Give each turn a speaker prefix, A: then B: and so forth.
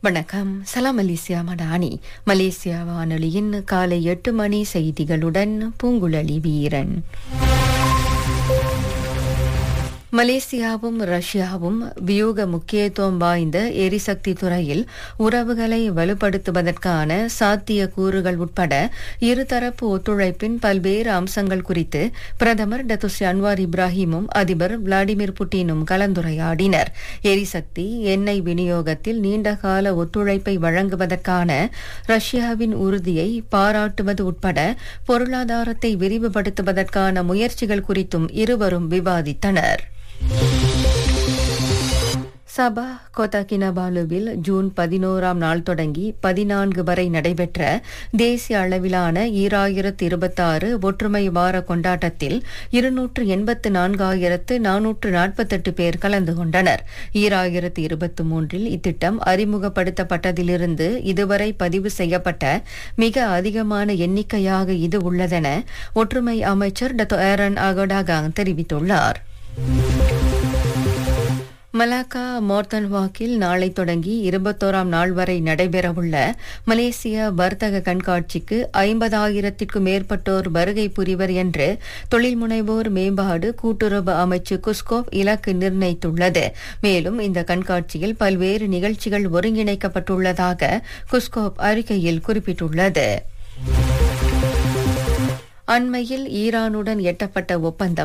A: வணக்கம் சலாம் Malaysia Madani Malaysia வானொலியின் காலை எட்டு மணி செய்திகளுடன் பூங்குழலி வீரன் மலேசியாவும் ரஷ்யாவும் வியூக முக்கியத்துவம் வாய்ந்த எரிசக்தி துறையில் உறவுகளை வலுப்படுத்துவதற்கான சாத்திய கூறுகள் உட்பட இருதரப்பு ஒத்துழைப்பின் பல்வேறு அம்சங்கள் குறித்து பிரதமர் டத்துஸ்ரீ அன்வார் இப்ராஹிமும் அதிபர் விளாடிமிர் புட்டினும் கலந்துரையாடினர் எரிசக்தி எண்ணெய் விநியோகத்தில் நீண்டகால ஒத்துழைப்பை வழங்குவதற்கான ரஷ்யாவின் உறுதியை பாராட்டுவது உட்பட பொருளாதாரத்தை விரிவுபடுத்துவதற்கான முயற்சிகள் குறித்தும் இருவரும் விவாதித்தனர் சபா கோத்தா கினபாலுவில் ஜூன் பதினோராம் நாள் தொடங்கி பதினான்கு வரை நடைபெற்ற தேசிய அளவிலான ஈராயிரத்து இருபத்தாறு ஒற்றுமை வார கொண்டாட்டத்தில் இருநூற்று எண்பத்து நான்காயிரத்து நானூற்று நாற்பத்தெட்டு பேர் கலந்து கொண்டனர் ஈராயிரத்து இருபத்தி மூன்றில் இத்திட்டம் அறிமுகப்படுத்தப்பட்டதிலிருந்து இதுவரை பதிவு செய்யப்பட்ட மிக அதிகமான எண்ணிக்கையாக இது உள்ளதென ஒற்றுமை அமைச்சர் டத்தோ ஏரன் அகோடாகாங் தெரிவித்துள்ளார் மலாக்கா மோர்த்தன் வாக்கில் நாளை தொடங்கி இருபத்தோராம் நாள் வரை நடைபெறவுள்ள மலேசிய வர்த்தக கண்காட்சிக்கு ஐம்பதாயிரத்திற்கும் மேற்பட்டோர் வருகை புரிவர் என்று தொழில் முனைவோர் மேம்பாடு கூட்டுறவு அமைச்சு குஸ்கோப் இலக்கு நிர்ணயித்துள்ளது மேலும் இந்த கண்காட்சியில் பல்வேறு நிகழ்ச்சிகள் ஒருங்கிணைக்கப்பட்டுள்ளதாக குஸ்கோப் அறிக்கையில் குறிப்பிட்டுள்ளது அண்மையில் ஈரானுடன் எட்டப்பட்ட ஒப்பந்தம்